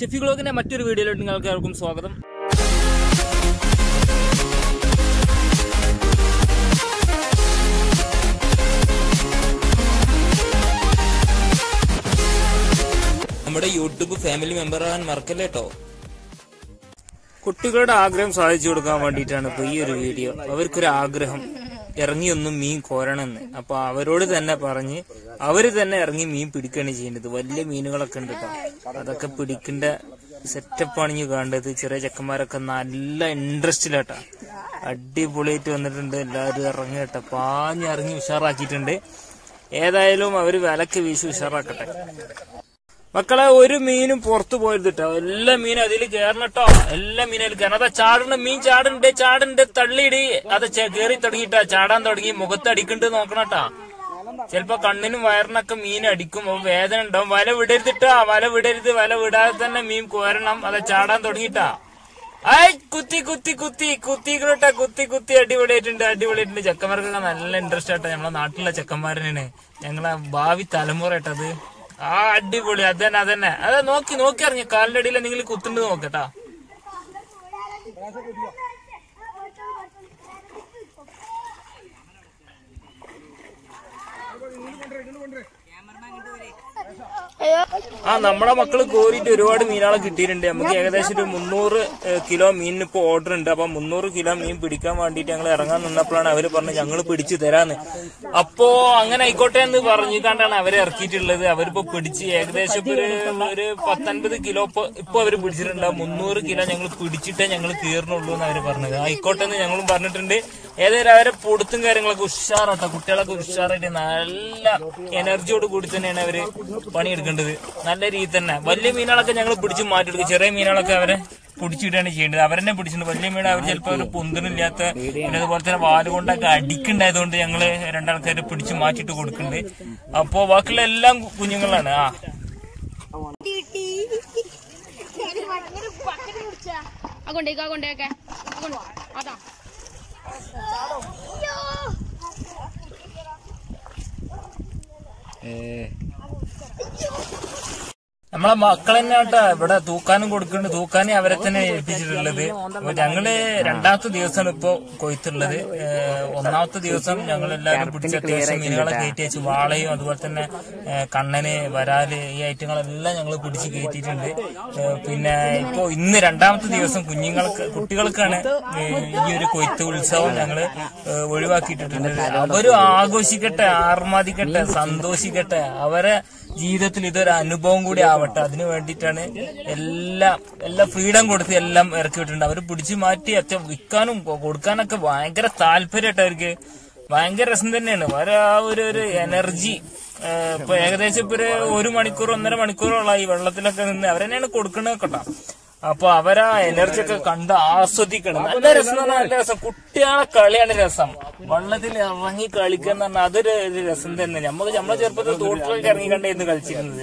ഷെഫി ഗ്ലോക്കിന്റെ മറ്റൊരു വീഡിയോയിലോട്ട് നിങ്ങൾക്ക് എല്ലാവർക്കും സ്വാഗതം നമ്മുടെ യൂട്യൂബ് ഫാമിലി മെമ്പർ ആവാൻ മറക്കല്ലേ കേട്ടോ കുട്ടികളുടെ ആഗ്രഹം സാധിച്ചു കൊടുക്കാൻ വേണ്ടിയിട്ടാണ് ഇപ്പൊ ഈ ഒരു വീഡിയോ അവർക്കൊരു ആഗ്രഹം ഇറങ്ങി ഒന്നും മീൻ കോരണമെന്ന് അപ്പൊ അവരോട് തന്നെ പറഞ്ഞ് അവര് തന്നെ ഇറങ്ങി മീൻ പിടിക്കുകയാണ് ചെയ്യുന്നത് വലിയ മീനുകളൊക്കെ ഉണ്ട് കേട്ടോ അതൊക്കെ പിടിക്കേണ്ട സെറ്റപ്പാണ് ഈ കാണേണ്ടത് ചെറിയ ചെക്കന്മാരൊക്കെ നല്ല ഇൻട്രസ്റ്റിലാട്ടാ അടിപൊളിയായിട്ട് വന്നിട്ടുണ്ട് എല്ലാവരും ഇറങ്ങി കേട്ടോ പാഞ്ഞിറങ്ങി ഉഷാറാക്കിയിട്ടുണ്ട് ഏതായാലും അവര് വിലക്ക് വീശി ഉഷാറാക്കട്ടെ മക്കളെ ഒരു മീനും പുറത്തു പോയത് കേട്ടോ എല്ലാ മീനും അതിൽ കയറണം കേട്ടോ എല്ലാ മീനും അതിൽ കയറണം അതാ ചാടണ മീൻ ചാടുണ്ട് ചാടുണ്ട് തള്ളിയിടി അത് ചെ- കേറി തുടങ്ങിട്ടാ ചാടാൻ തുടങ്ങി മുഖത്ത് അടിക്കണ്ട് നോക്കണം കേട്ടാ ചിലപ്പോ കണ്ണിനും വയറിനൊക്കെ മീൻ അടിക്കും അപ്പൊ വേദന ഉണ്ടാവും വല വിടരുതിട്ടാ വല വിടരുത് വല വിടാതെ തന്നെ മീൻ കോരണം അത് ചാടാൻ തുടങ്ങിട്ടാ ആയ് കുത്തി കുത്തി കുത്തി കുത്തിക്കണട്ടാ കുത്തി കുത്തി അടിപൊളിയായിട്ടുണ്ട് അടിപൊളിയായിട്ടുണ്ട് ചെക്കന്മാർക്കൊക്കെ നല്ല ഇൻട്രസ്റ്റ് ആട്ടാ നമ്മളെ നാട്ടിലെ ചെക്കന്മാരനാണ് ഞങ്ങളെ ഭാവി തലമുറ ആയിട്ടത് ആ അടിപൊളി അതന്നെ അതന്നെ അതെ നോക്കി നോക്കി ഇറങ്ങി കാലിന്റെ അടിയിൽ എന്തെങ്കിലും കുത്തുണ്ട് നോക്കട്ടാ ആ നമ്മളെ മക്കള് കോരിയിട്ട് ഒരുപാട് മീനുകളെ കിട്ടിയിട്ടുണ്ട് നമുക്ക് ഏകദേശം ഒരു മുന്നൂറ് ഏഹ്, കിലോ മീനിന് ഇപ്പൊ ഓർഡർ ഉണ്ട് അപ്പൊ മുന്നൂറ് കിലോ മീൻ പിടിക്കാൻ വേണ്ടിയിട്ട് ഞങ്ങൾ ഇറങ്ങാൻ നിന്നപ്പോഴാണ് അവര് പറഞ്ഞത് ഞങ്ങൾ പിടിച്ചു തരാന്ന് അപ്പോ അങ്ങനെ ആയിക്കോട്ടെ എന്ന് പറഞ്ഞു കണ്ടാണ് അവരെ ഇറക്കിയിട്ടുള്ളത് അവരിപ്പോ പിടിച്ച് ഏകദേശം ഇപ്പൊ ഒരു ഒരു പത്തൊൻപത് കിലോ ഇപ്പൊ ഇപ്പൊ അവര് പിടിച്ചിട്ടുണ്ടാവും മുന്നൂറ് കിലോ ഞങ്ങൾ പിടിച്ചിട്ടേ ഞങ്ങൾ കീറണുള്ളൂ എന്ന് അവര് പറഞ്ഞത് ആയിക്കോട്ടെ എന്ന് ഞങ്ങളും പറഞ്ഞിട്ടുണ്ട് ഏതായാലും അവരെ പൊടുത്തും കാര്യങ്ങളൊക്കെ ഉഷാറാട്ടോ കുട്ടികളൊക്കെ ഉഷാറായിട്ട് നല്ല എനർജിയോട് കൂടി തന്നെയാണ് അവര് പണിയെടുക്കേണ്ടത് നല്ല രീതി തന്നെ വലിയ മീനുകളൊക്കെ ഞങ്ങൾ പിടിച്ച് മാറ്റിയെടുക്കും ചെറിയ മീനുകളൊക്കെ അവരെ പിടിച്ചിട്ടാണ് ചെയ്യേണ്ടത് അവരെന്നെ പിടിച്ചിട്ടുണ്ട് വലിയ മീൻ അവർ ചിലപ്പോൾ ഒരു പൊന്തിനില്ലാത്ത പിന്നെ അതുപോലെ തന്നെ വാല് കൊണ്ടൊക്കെ അടിക്കുണ്ടായതുകൊണ്ട് ഞങ്ങള് രണ്ടാൾക്കാരെ പിടിച്ച് മാറ്റിയിട്ട് കൊടുക്കുന്നുണ്ട് അപ്പോ ബാക്കിയുള്ള എല്ലാം കുഞ്ഞുങ്ങളാണ് ആ ആ കൊണ്ടേക്ക് ആ കൊണ്ടേക്കെ അതാ നമ്മളെ മക്കൾ തന്നെയാട്ടാ ഇവിടെ തൂക്കാനും കൊടുക്കുന്നുണ്ട് തൂക്കാനും അവരെ തന്നെ ഏൽപ്പിച്ചിട്ടുള്ളത് അപ്പൊ ഞങ്ങള് രണ്ടാമത്തെ ദിവസമാണ് ഇപ്പൊ കൊയ്ത്തുള്ളത് ഏഹ് ഒന്നാമത്തെ ദിവസം ഞങ്ങൾ എല്ലാവരും പിടിച്ച അത്യാവശ്യം മീനുകളെ കയറ്റി വെച്ച് വാളയും അതുപോലെ തന്നെ ഏഹ് കണ്ണന് വരാല് ഈ ഐറ്റങ്ങളെല്ലാം ഞങ്ങൾ പിടിച്ച് കയറ്റിയിട്ടുണ്ട് ഏഹ് പിന്നെ ഇപ്പൊ ഇന്ന് രണ്ടാമത്തെ ദിവസം കുഞ്ഞുങ്ങൾക്ക് കുട്ടികൾക്കാണ് ഏഹ് ഈ ഒരു കൊയ്ത്ത് ഉത്സവം ഞങ്ങള് ഏഹ് ഒഴിവാക്കിയിട്ടുണ്ട് അവരും ആഘോഷിക്കട്ടെ ആർമാദിക്കട്ടെ സന്തോഷിക്കട്ടെ അവരെ ജീവിതത്തിൽ ഇതൊരു അനുഭവം കൂടി ആവട്ടെ അതിനു വേണ്ടിയിട്ടാണ് എല്ലാം എല്ലാ ഫ്രീഡം കൊടുത്ത് എല്ലാം ഇറക്കി വിട്ടിട്ടുണ്ട് അവർ പിടിച്ചു മാറ്റി അത്യ വിൽക്കാനും കൊ- കൊടുക്കാനൊക്കെ ഭയങ്കര താല്പര്യമായിട്ട് അവർക്ക് ഭയങ്കര രസം തന്നെയാണ് അവരെ ആ ഒരു ഒരു എനർജി ഏഹ് ഇപ്പൊ ഏകദേശം ഇപ്പൊ ഒരു ഒരു മണിക്കൂർ ഒന്നര മണിക്കൂറോളം ഈ വെള്ളത്തിലൊക്കെ നിന്ന് അവരെന്നെയാണ് കൊടുക്കുന്നത് കേട്ടോ അപ്പൊ അവരാ എനർജി ഒക്കെ കണ്ട് ആസ്വദിക്കണം നല്ല രസം എന്ന് പറഞ്ഞാൽ നല്ല രസം കുട്ടികളെ കളിയാണ് രസം വെള്ളത്തിൽ ഇറങ്ങി കളിക്കുക എന്ന് പറഞ്ഞാൽ അതൊരു ഒരു രസം തന്നെ നമുക്ക് നമ്മളെ ചെറുപ്പത്തിൽ തോട്ടിലൊക്കെ ഇറങ്ങി കണ്ടായിരുന്നു കളിച്ചിരുന്നത്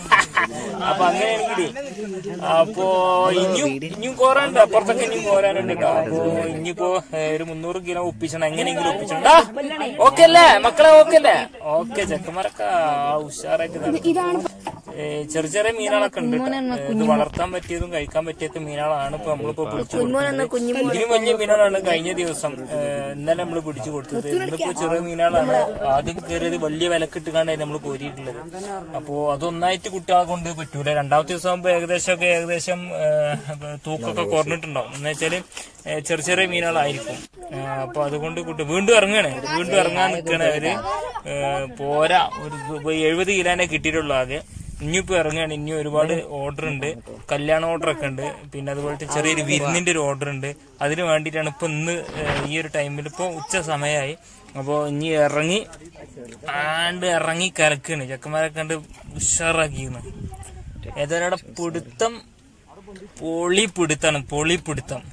അപ്പൊ അങ്ങനെയാണെങ്കിൽ അപ്പോ ഇനിയും ഇനിയും കോരാനുണ്ട് അപ്പുറത്തൊക്കെ ഇനിയും കോരാനുണ്ട് കേട്ടോ അപ്പൊ ഇനിയിപ്പോ ഏഹ്, ഒരു മുന്നൂറ് കിലോ ഒപ്പിച്ചണം എങ്ങനെയെങ്കിലും ഒപ്പിച്ചണ്ടാ ഓക്കെ അല്ലേ മക്കളെ ഓക്കെ അല്ലേ ഓക്കെ ചെക്കന്മാരൊക്കെ ആ, ഉഷാറായിട്ട് നടക്കും. ഏ, ചെറിയ ചെറിയ മീനുകളൊക്കെ ഉണ്ട് ട്ടോ. ഏ, ഇത് വളർത്താൻ പറ്റിയതും കഴിക്കാൻ പറ്റിയതും മീനുകളാണ് ഇപ്പൊ നമ്മളിപ്പോ പിടിച്ചു കൊടുക്കുന്നത് ഇതിനും വലിയ മീനുകളാണ് കഴിഞ്ഞ ദിവസം ഏ, ഇന്നലെ നമ്മൾ പിടിച്ചു കൊടുത്തത് ഇന്നിപ്പോ ചെറിയ മീനുകളാണ് ആദ്യം കയറിയത് വലിയ വിലക്കിട്ടുകാണ്ടാണ് നമ്മൾ കോരിയിട്ടുള്ളത് അപ്പോ അതൊന്നായിട്ട് കുട്ടികളെ കൊണ്ട് പറ്റൂല രണ്ടാമത്തെ ദിവസം ആകുമ്പോ ഏകദേശം ഒക്കെ ഏകദേശം ഏ, തൂക്കൊക്കെ കുറഞ്ഞിട്ടുണ്ടാവും എന്ന് വെച്ചാല് ഏ, ചെറിയ ചെറിയ മീനുകളായിരിക്കും ഏ, അപ്പൊ അതുകൊണ്ട് കുട്ടി വീണ്ടും ഇറങ്ങാണ് വീണ്ടും ഇറങ്ങാൻ നിൽക്കണ അവര് ഏ, പോരാ ഒരു എഴുപത് കിലോനെ കിട്ടിയിട്ടുള്ളൂ ആദ്യം ഇനിയിപ്പോ ഇറങ്ങുകയാണ് ഇനി ഒരുപാട് ഓർഡർ ഉണ്ട് കല്യാണ ഓർഡർ ഒക്കെ ഉണ്ട് പിന്നെ അതുപോലത്തെ ചെറിയൊരു വിരുന്നിന്റെ ഒരു ഓർഡർ ഉണ്ട് അതിന് വേണ്ടിയിട്ടാണ് ഇപ്പൊ ഇന്ന് ഏഹ്, ഈ ഒരു ടൈമിൽ ഇപ്പൊ ഉച്ച സമയമായി അപ്പോ ഇനി ഇറങ്ങി ആണ്ട് ഇറങ്ങി കലക്കാണ് ചെക്കന്മാരെ കണ്ട് ഉഷാറാക്കിയിരുന്നു ഏതായാലും അവിടെ പിടുത്തം പൊളി പിടുത്താണ് പൊളി പിടുത്തം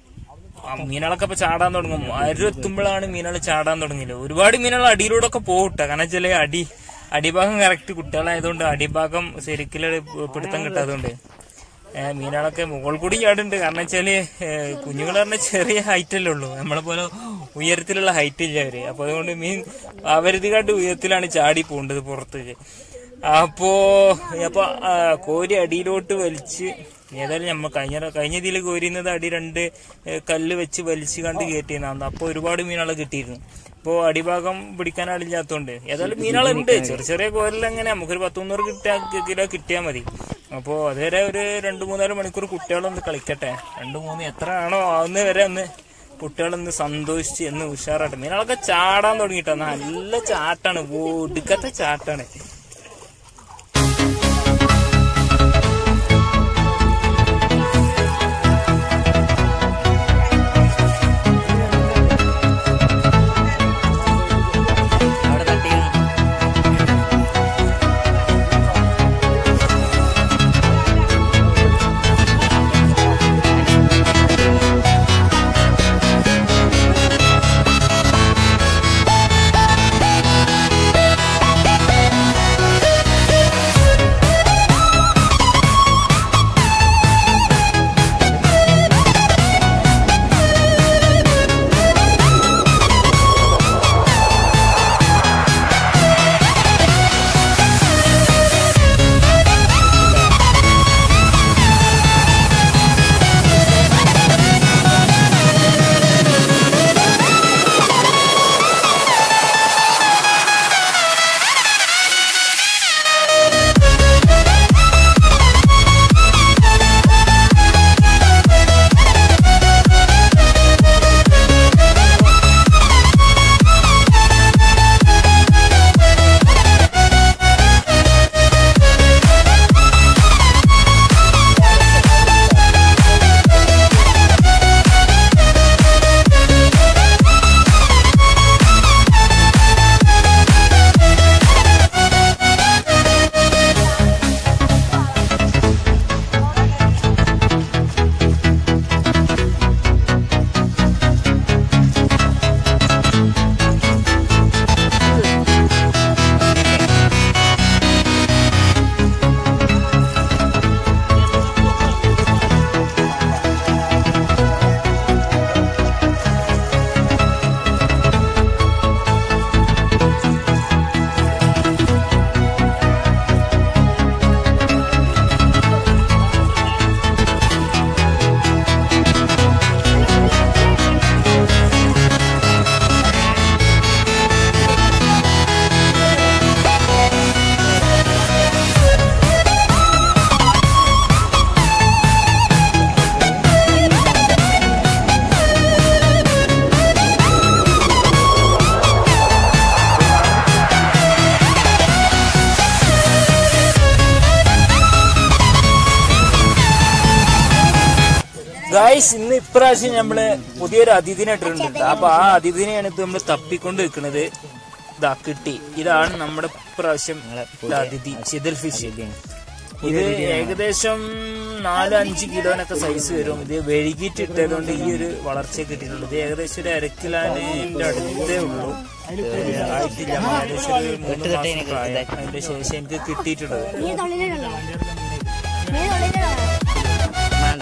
ആ മീനുകളൊക്കെ ഇപ്പൊ ചാടാൻ തുടങ്ങും അരുവെത്തുമ്പോഴാണ് മീനുകൾ ചാടാൻ തുടങ്ങിയത് ഒരുപാട് മീനുകൾ അടിയിലൂടെ ഒക്കെ പോകട്ടെ കാരണം വെച്ചാല് അടി അടിഭാഗം കറക്റ്റ് കുട്ടികളായതുകൊണ്ട് അടിഭാഗം ശരിക്കും പിടുത്തം കിട്ടാത്തതുകൊണ്ട് ഏഹ് മീനുകളൊക്കെ മുകളിൽ കൂടി ചാടുണ്ട് കാരണം വെച്ചാല് ഏഹ് കുഞ്ഞുങ്ങൾ പറഞ്ഞ ചെറിയ ഹൈറ്റ് അല്ലേ ഉള്ളൂ നമ്മളെ പോലെ ഉയരത്തിലുള്ള ഹൈറ്റ് ഇല്ല അവര് അപ്പൊ അതുകൊണ്ട് മീൻ അവരുതികാട്ട് ഉയരത്തിലാണ് ചാടി പോകേണ്ടത് പുറത്തേക്ക് അപ്പോ അപ്പൊ ആ, കോരി അടിയിലോട്ട് വലിച്ച് ഏതായാലും നമ്മ കഴിഞ്ഞ കഴിഞ്ഞ ഇതിൽ കോരിയുന്നത് അടി രണ്ട് ഏഹ്, കല്ല് വെച്ച് വലിച്ചു കണ്ട് കയറ്റിയെന്നാണ് അപ്പൊ ഒരുപാട് മീനുകളെ കിട്ടിയിരുന്നു ഇപ്പോ അടിഭാഗം പിടിക്കാൻ ആളില്ലാത്തോണ്ട് ഏതായാലും മീനുകളുണ്ട് ചെറിയ ചെറിയ കോരലെങ്ങനെ നമുക്കൊരു പത്ത് മുന്നൂറ് കിട്ടാ കിലോ കിട്ടിയാൽ മതി അപ്പോ അതുവരെ ഒരു രണ്ട് മൂന്നാല് മണിക്കൂർ കുട്ടികളൊന്ന് കളിക്കട്ടെ രണ്ട് മൂന്ന് എത്ര ആണോ ആവുന്ന വരെ ഒന്ന് കുട്ടികളൊന്ന് സന്തോഷിച്ച് എന്ന് ഉഷാറാട്ടെ മീനുകളൊക്കെ ചാടാൻ തുടങ്ങിട്ടോ നല്ല ചാട്ടാണ് ഒടുക്കത്തെ ചാട്ടാണ് അവിടെ തട്ടി ഗായ്സ് ഇന്ന് ഇപ്രാവശ്യം നമ്മള് പുതിയൊരു അതിഥിനെ ഇട്ടിട്ടുണ്ട് അപ്പൊ ആ അതിഥിനെയാണ് ഇപ്പൊ നമ്മള് തപ്പിക്കൊണ്ട് നിൽക്കുന്നത് ഇതാ കിട്ടി ഇതാണ് നമ്മുടെ ഇപ്രാവശ്യം ഉള്ള അതിഥി ചിതൽ ഫിഷ് ഇത് ഏകദേശം നാല് അഞ്ച് കിലോനൊക്കെ സൈസ് വരും ഇത് വെഴുകിയിട്ട് ഇട്ടതുകൊണ്ട് ഈ ഒരു വളർച്ച കിട്ടിയിട്ടുള്ളൂ ഇത് ഏകദേശം ഒരു അരക്കിലാനിന്റെ അടുത്തേ ഉള്ളൂ ഏഹ് ആയിട്ടില്ല ഏകദേശം ഒരു മൂന്ന് മാസം പ്രായം അതിന്റെ ശേഷം എനിക്ക് കിട്ടിയിട്ടുള്ളത് നീ തൊള്ളിലുണ്ടോ നീ തൊള്ളിലുണ്ടോ വേണ്ട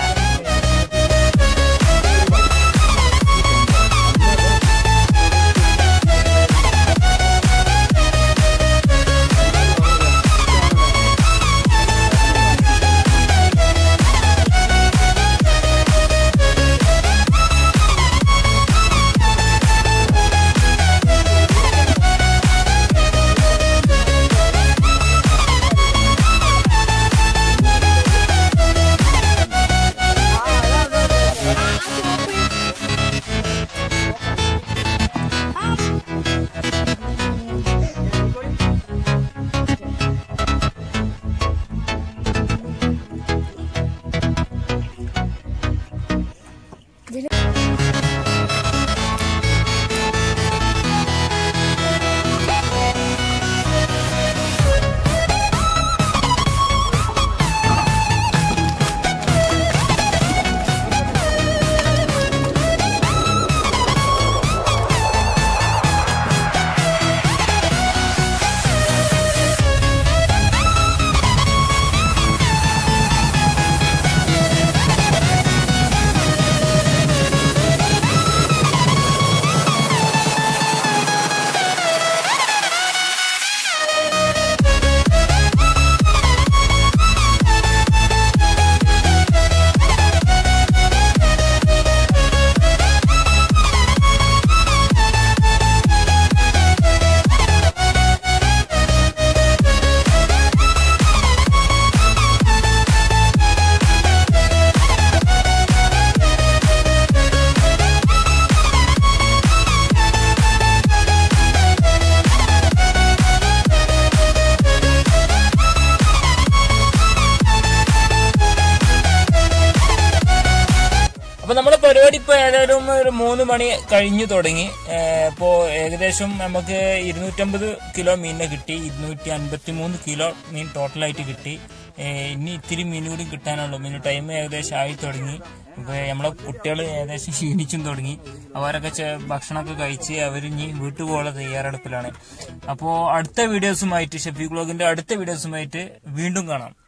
ആ മൂന്ന് മണി കഴിഞ്ഞു തുടങ്ങി ഏഹ് ഇപ്പോ ഏകദേശം നമുക്ക് ഇരുന്നൂറ്റമ്പത് കിലോ മീനിനെ കിട്ടി ഇരുന്നൂറ്റി അൻപത്തി മൂന്ന് കിലോ മീൻ ടോട്ടലായിട്ട് കിട്ടി ഏഹ് ഇനി ഇത്തിരി മീൻ കൂടി കിട്ടാനുള്ളൂ മീൻ ടൈം ഏകദേശം ആയി തുടങ്ങി ഇപ്പൊ നമ്മളെ കുട്ടികൾ ഏകദേശം ക്ഷീണിച്ചും തുടങ്ങി അവരൊക്കെ ചെ- ഭക്ഷണമൊക്കെ കഴിച്ച് അവർ ഇനി വീട്ടു പോകാനുള്ള തയ്യാറെടുപ്പിലാണ് അപ്പോൾ അടുത്ത വീഡിയോസുമായിട്ട് ഷെഫി ബ്ലോഗിന്റെ അടുത്ത വീഡിയോസുമായിട്ട് വീണ്ടും കാണാം